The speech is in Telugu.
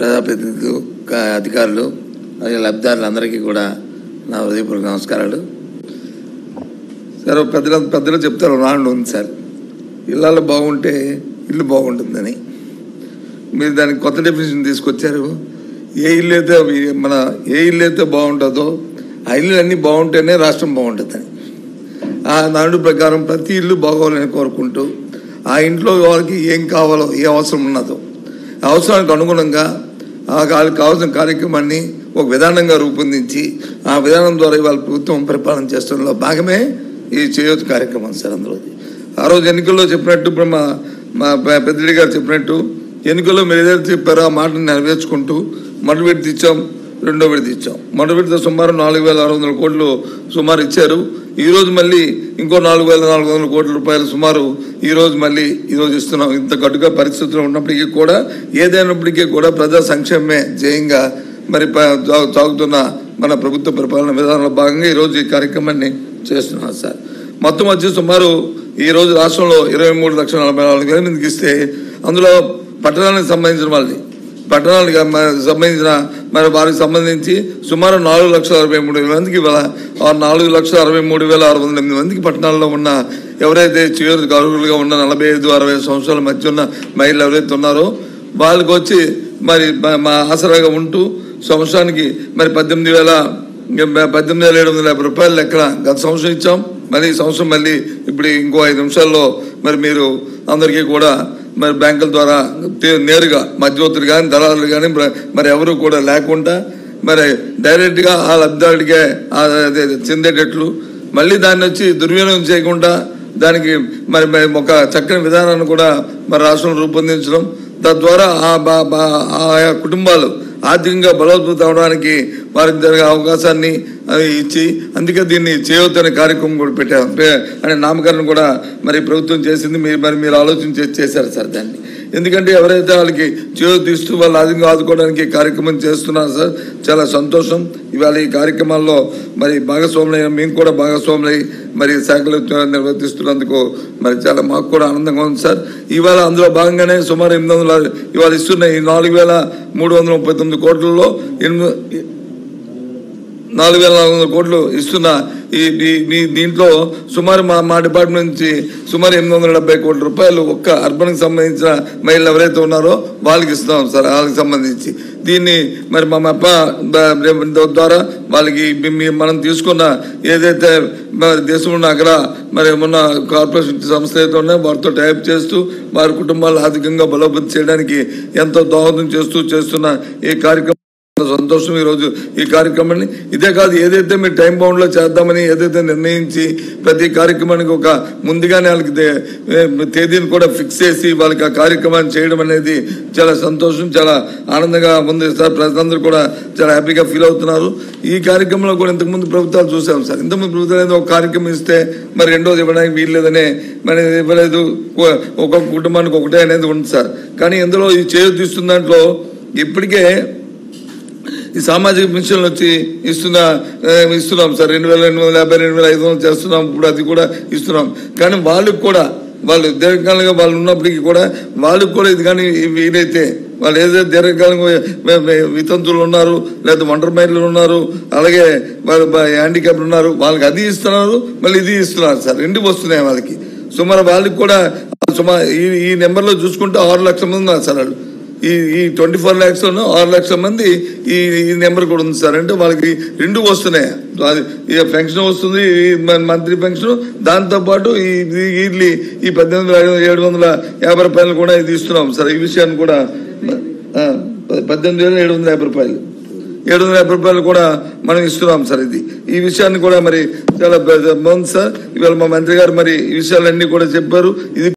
ప్రజాప్రతినిధులు క- అధికారులు అలాగే లబ్ధిదారులందరికీ కూడా నా హృదయపూర్వక నమస్కారాలు సార్ పెద్దలు పెద్దలు చెప్తారు నాన్న ఉంది సార్ ఇళ్ళలో బాగుంటే ఇల్లు బాగుంటుందని మీరు దానికి కొత్త డెఫినేషన్ తీసుకొచ్చారు ఏ ఇల్లు అయితే అవి- మన ఏ ఇల్లు అయితే బాగుంటుందో ఆ ఇల్లు అన్నీ బాగుంటేనే రాష్ట్రం బాగుంటుందని ఆ నాడు ప్రకారం ప్రతి ఇల్లు బాగోవాలని కోరుకుంటూ ఆ ఇంట్లో వాళ్ళకి ఏం కావాలో ఏ అవసరం ఉన్నదో ఆ అవసరానికి అనుగుణంగా ఆ వాళ్ళకి కావాల్సిన కార్యక్రమాన్ని ఒక విధానంగా రూపొందించి ఆ విధానం ద్వారా ఇవాళ ప్రభుత్వం పరిపాలన చేస్తుండలో భాగమే ఈ చేయూత కార్యక్రమం సార్ అందులో ఆ రోజు ఎన్నికల్లో చెప్పినట్టు ఇప్పుడు మా మా పె- పెద్దడి గారు చెప్పినట్టు ఎన్నికల్లో మీరు ఏదైతే చెప్పారో ఆ మాటను నెరవేర్చుకుంటూ మొదటి విడత ఇచ్చాం రెండో విడత ఇచ్చాం మొదటి విడత సుమారు నాలుగు వేల ఆరు వందల కోట్లు సుమారు ఇచ్చారు ఈ రోజు మళ్ళీ ఇంకో నాలుగు వేల నాలుగు వందల కోట్ల రూపాయలు సుమారు ఈ రోజు మళ్ళీ ఈ రోజు ఇస్తున్నాం ఇంత కటుగా పరిస్థితులు ఉన్నప్పటికీ కూడా ఏదైనప్పటికీ కూడా ప్రజా సంక్షేమమే ధ్యేయంగా మరి ప- సాగు- సాగుతున్న మన ప్రభుత్వ పరిపాలన విధానంలో భాగంగా ఈ రోజు ఈ కార్యక్రమాన్ని చేస్తున్నాం సార్ మొత్తం వచ్చి సుమారు ఈ రోజు రాష్ట్రంలో ఇరవై మూడు లక్షల నలభై నాలుగు వేల మందికి ఇస్తే అందులో పట్టణానికి సంబంధించిన వాళ్ళని పట్టణాలకు మ- సంబంధించిన మరి వారికి సంబంధించి సుమారు నాలుగు లక్షల అరవై మూడు వేల మందికి ఇవాళ ఆ నాలుగు లక్షల అరవై మూడు వేల ఆరు వందల ఎనిమిది మందికి పట్టణాల్లో ఉన్న ఎవరైతే చివరి అర్హులుగా ఉన్న నలభై ఐదు అరవై సంవత్సరాల మధ్య ఉన్న మహిళలు ఎవరైతే ఉన్నారో వాళ్ళకి వచ్చి మరి మా- మా ఆసరాగా ఉంటూ సంవత్సరానికి మరి పద్దెనిమిది వేల పద్దెనిమిది వేల ఏడు వందల యాభై రూపాయలు లెక్కన గత సంవత్సరం ఇచ్చాం మరి ఈ సంవత్సరం మళ్ళీ ఇప్పుడు ఇంకో ఐదు నిమిషాల్లో మరి మీరు అందరికీ కూడా మరి బ్యాంకుల ద్వారా తే- నేరుగా మధ్యవర్తులు కానీ దళారులు కానీ మరి ఎవరు కూడా లేకుండా మరి డైరెక్ట్గా ఆ లబ్ధిదారుడికే ఆ అదే చెందేటట్లు మళ్ళీ దాన్ని వచ్చి దుర్వినియోగం చేయకుండా దానికి మరి మరి ఒక చక్కని విధానాన్ని కూడా మరి రాష్ట్రం రూపొందించడం తద్వారా ఆ బా- బా- ఆయా కుటుంబాలు ఆర్థికంగా బలోపేతం అవడానికి వారికి జరిగే అవకాశాన్ని అవి ఇచ్చి అందుకే దీన్ని చేయొద్దు అనే కార్యక్రమం కూడా పెట్టారు పే- అనే నామకరణం కూడా మరి ప్రభుత్వం చేసింది మీరు మరి మీరు ఆలోచన చేసి చేశారు సార్ దాన్ని ఎందుకంటే ఎవరైతే వాళ్ళకి చేయొద్దు ఇస్తూ వాళ్ళు ఆర్థికంగా ఆదుకోవడానికి కార్యక్రమం చేస్తున్నారు సార్ చాలా సంతోషం ఇవాళ ఈ కార్యక్రమాల్లో మరి భాగస్వాములైన మేము కూడా భాగస్వాములై మరి శాఖలు నిర్వర్తిస్తున్నందుకు మరి చాలా మాకు కూడా ఆనందంగా ఉంది సార్ ఇవాళ అందులో భాగంగానే సుమారు ఎనిమిది వందల ఇవాళ ఇస్తున్న ఈ నాలుగు వేల మూడు వందల ముప్పై తొమ్మిది కోట్లలో ఎనిమిది నాలుగు వేల నాలుగు వందల కోట్లు ఇస్తున్న ఈ ఈ- ఈ దీంట్లో సుమారు మా మా డిపార్ట్మెంట్ నుంచి సుమారు ఎనిమిది వందల డెబ్బై కోట్ల రూపాయలు ఒక్క అర్బన్కి సంబంధించిన మహిళలు ఎవరైతే ఉన్నారో వాళ్ళకి ఇస్తాం సార్ వాళ్ళకి సంబంధించి దీన్ని మరి మా అప్ప బ- ద్వారా వాళ్ళకి మీ- మీ- మనం తీసుకున్న ఏదైతే మరి దేశంలో ఉన్న అగ్ర మరి మొన్న కార్పొరేషన్ సంస్థ అయితే ఉన్నాయో వారితో టైప్ చేస్తూ వారి కుటుంబాలు ఆర్థికంగా బలోపేతం చేయడానికి ఎంతో దోహదం చేస్తూ చేస్తున్న ఈ కార్యక్రమం చాలా సంతోషం ఈరోజు ఈ కార్యక్రమాన్ని ఇదే కాదు ఏదైతే మీరు టైం బౌండ్ లో చేద్దామని ఏదైతే నిర్ణయించి ప్రతి కార్యక్రమానికి ఒక ముందుగానే వాళ్ళకి తే- ఏ- తేదీని కూడా ఫిక్స్ చేసి వాళ్ళకి ఆ కార్యక్రమాన్ని చేయడం అనేది చాలా సంతోషం చాలా ఆనందంగా ఉంది సార్ ప్రజలందరూ కూడా చాలా హ్యాపీగా ఫీల్ అవుతున్నారు ఈ కార్యక్రమంలో కూడా ఇంతకుముందు ప్రభుత్వాలు చూసాం సార్ ఇంతకుముందు ప్రభుత్వం ఏదో ఒక కార్యక్రమం ఇస్తే మరి రెండోది ఇవ్వడానికి వీల్లేదనే మరి ఇవ్వలేదు ఒ- ఒక్కొక్క కుటుంబానికి ఒకటే అనేది ఉంది సార్ కానీ ఇందులో ఈ చేరు తీస్తున్న దాంట్లో ఇప్పటికే ఈ సామాజిక పెన్షన్లు వచ్చి ఇస్తున్న ఆ, ఇస్తున్నాం సార్ రెండు వేల రెండు వందల యాభై రెండు వేల ఐదు వందలు చేస్తున్నాం ఇప్పుడు అది కూడా ఇస్తున్నాం కానీ వాళ్ళకి కూడా వాళ్ళు దీర్ఘకాలంగా వాళ్ళు ఉన్నప్పటికీ కూడా వాళ్ళకి కూడా ఇది కానీ వీలైతే వాళ్ళు ఏదైతే దీర్ఘకాలంగా వి- వి- వితంతువులు ఉన్నారు లేదా ఒంటరి మహిళలు ఉన్నారు అలాగే వాళ్ళు హ్యాండిక్యాప్లు ఉన్నారు వాళ్ళకి అది ఇస్తున్నారు మళ్ళీ ఇది ఇస్తున్నారు సార్ రెండు వస్తున్నాయి వాళ్ళకి సుమారు వాళ్ళకి కూడా సుమారు ఈ ఈ నెంబర్లో చూసుకుంటే ఆరు లక్షల మంది ఉన్నారు సార్ వాళ్ళు ఈ ఈ ట్వంటీ ఫోర్ ల్యాక్స్ ఆరు లక్షల మంది ఈ ఈ నెంబర్ కూడా ఉంది సార్ అంటే వాళ్ళకి రెండు వస్తున్నాయి అది ఈ పెన్షన్ వస్తుంది ఈ మన- మంత్లీ పెన్షన్ దాంతో పాటు ఈ ఈ ఇడ్లీ ఈ పద్దెనిమిది వేల ఏడు వందల యాభై రూపాయలు కూడా ఇది ఇస్తున్నాం సార్ ఈ విషయాన్ని కూడా ఆ, పద్దెనిమిది వేల ఏడు వందల యాభై రూపాయలు ఏడు వందల యాభై రూపాయలు కూడా మనం ఇస్తున్నాం సార్ ఇది ఈ విషయాన్ని కూడా మరి చాలా బాగుంది సార్ ఇవాళ మా మంత్రి గారు మరి ఈ విషయాలన్నీ కూడా చెప్పారు ఇది